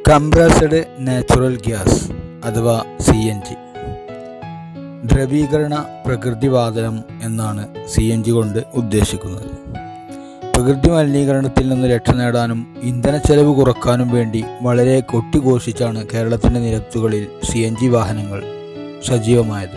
compressed natural gas അഥവാ C N G ദ്രവീകരണ പ്രകൃതിവാതകം എന്നാണ് സി എൻ ജി കൊണ്ട് ഉദ്ദേശിക്കുന്നത് പ്രകൃതി മലിനീകരണത്തിൽ നിന്ന് രക്ഷ നേടാനും ഇന്ധന ചെലവ് കുറക്കാനും വേണ്ടി വളരെ കൊട്ടിഘോഷിച്ചാണ് കേരളത്തിൻ്റെ നിരത്തുകളിൽ സി എൻ ജി വാഹനങ്ങൾ സജീവമായത്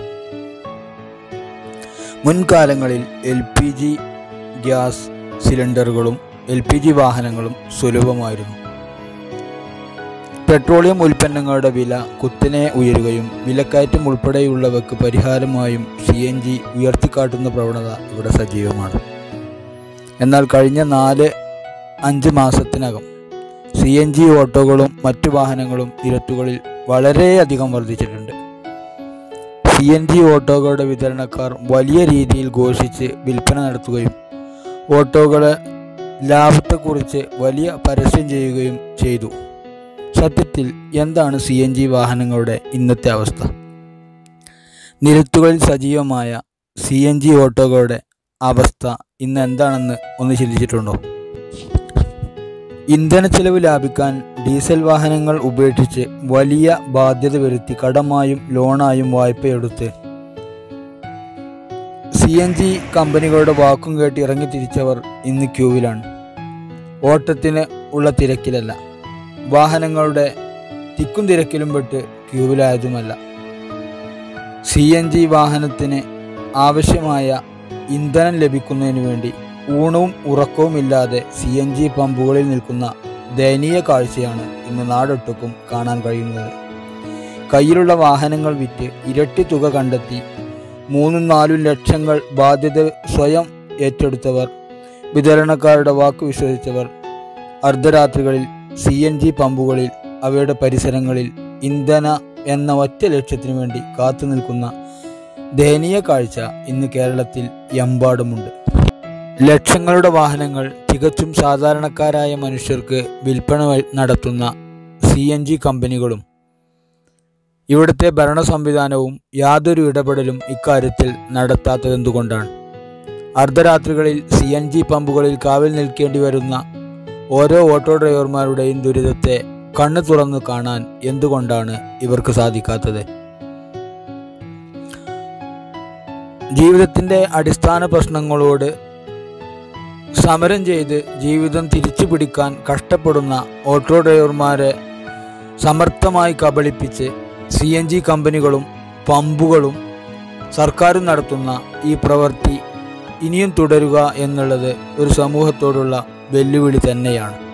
മുൻകാലങ്ങളിൽ എൽ പി ജി ഗ്യാസ് സിലിണ്ടറുകളും എൽ പി ജി വാഹനങ്ങളും സുലഭമായിരുന്നു പെട്രോളിയം ഉൽപ്പന്നങ്ങളുടെ വില കുത്തനെ ഉയരുകയും വിലക്കയറ്റം ഉൾപ്പെടെയുള്ളവയ്ക്ക് പരിഹാരമായും സി എൻ ജി ഉയർത്തിക്കാട്ടുന്ന പ്രവണത ഇവിടെ സജീവമാണ് എന്നാൽ കഴിഞ്ഞ നാല് അഞ്ച് മാസത്തിനകം സി എൻ ജി ഓട്ടോകളും മറ്റു വാഹനങ്ങളും നിരത്തുകളിൽ വളരെയധികം വർദ്ധിച്ചിട്ടുണ്ട് സി എൻ ജി ഓട്ടോകളുടെ വിതരണക്കാർ വലിയ രീതിയിൽ ഘോഷിച്ച് വിൽപ്പന നടത്തുകയും ഓട്ടോകളെ ലാഭത്തെക്കുറിച്ച് വലിയ പരസ്യം ചെയ്യുകയും ചെയ്തു സത്യത്തിൽ എന്താണ് സി എൻ ജി വാഹനങ്ങളുടെ ഇന്നത്തെ അവസ്ഥ നിരത്തുകളിൽ സജീവമായ സി എൻ ജി ഓട്ടോകളുടെ അവസ്ഥ ഇന്ന് എന്താണെന്ന് ഒന്ന് ചിന്തിച്ചിട്ടുണ്ടോ ഇന്ധന ചെലവ് ലാഭിക്കാൻ ഡീസൽ വാഹനങ്ങൾ ഉപേക്ഷിച്ച് വലിയ ബാധ്യത വരുത്തി കടമായും ലോണായും വായ്പയെടുത്ത് സി എൻ ജി കമ്പനികളുടെ വാക്കും കേട്ട് ഇറങ്ങി തിരിച്ചവർ ഇന്ന് ക്യൂവിലാണ് ഓട്ടത്തിന് ഉള്ള തിരക്കിലല്ല വാഹനങ്ങളുടെ തിക്കും തിരക്കിലും പെട്ട് ക്യൂവിലായതുമല്ല സി എൻ ജി വാഹനത്തിന് ആവശ്യമായ ഇന്ധനം ലഭിക്കുന്നതിന് വേണ്ടി ഊണവും ഉറക്കവും ഇല്ലാതെ സി എൻ ജി പമ്പുകളിൽ നിൽക്കുന്ന ദയനീയ കാഴ്ചയാണ് ഇന്ന് നാടൊട്ടുക്കും കാണാൻ കഴിയുന്നത് കയ്യിലുള്ള വാഹനങ്ങൾ വിറ്റ് ഇരട്ടി തുക കണ്ടെത്തി മൂന്നും നാലും ലക്ഷങ്ങൾ ബാധ്യത സ്വയം ഏറ്റെടുത്തവർ വിതരണക്കാരുടെ വാക്ക് വിശ്വസിച്ചവർ അർദ്ധരാത്രികളിൽ സി എൻ ജി പമ്പുകളിൽ അവയുടെ പരിസരങ്ങളിൽ ഇന്ധന എന്ന ഒറ്റ ലക്ഷ്യത്തിനു വേണ്ടി കാത്തു നിൽക്കുന്ന ദയനീയ കാഴ്ച ഇന്ന് കേരളത്തിൽ എമ്പാടുമുണ്ട് ലക്ഷങ്ങളുടെ വാഹനങ്ങൾ തികച്ചും സാധാരണക്കാരായ മനുഷ്യർക്ക് വിൽപ്പന വ- നടത്തുന്ന സി എൻ ജി കമ്പനികളും ഇവിടുത്തെ ഭരണ സംവിധാനവും യാതൊരു ഇടപെടലും ഇക്കാര്യത്തിൽ നടത്താത്തതെന്തുകൊണ്ടാണ് അർദ്ധരാത്രികളിൽ സി എൻ ജി പമ്പുകളിൽ കാവൽ നിൽക്കേണ്ടി വരുന്ന ഓരോ ഓട്ടോ ഡ്രൈവർമാരുടെയും ദുരിതത്തെ കണ്ണു തുറന്നു കാണാൻ എന്തുകൊണ്ടാണ് ഇവർക്ക് സാധിക്കാത്തത് ജീവിതത്തിൻ്റെ അടിസ്ഥാന പ്രശ്നങ്ങളോട് സമരം ചെയ്ത് ജീവിതം തിരിച്ചു പിടിക്കാൻ കഷ്ടപ്പെടുന്ന ഓട്ടോ ഡ്രൈവർമാരെ സമർത്ഥമായി കബളിപ്പിച്ച് സി എൻ ജി കമ്പനികളും പമ്പുകളും സർക്കാരും നടത്തുന്ന ഈ പ്രവൃത്തി ഇനിയും തുടരുക എന്നുള്ളത് ഒരു സമൂഹത്തോടുള്ള വെല്ലുവിളി തന്നെയാണ്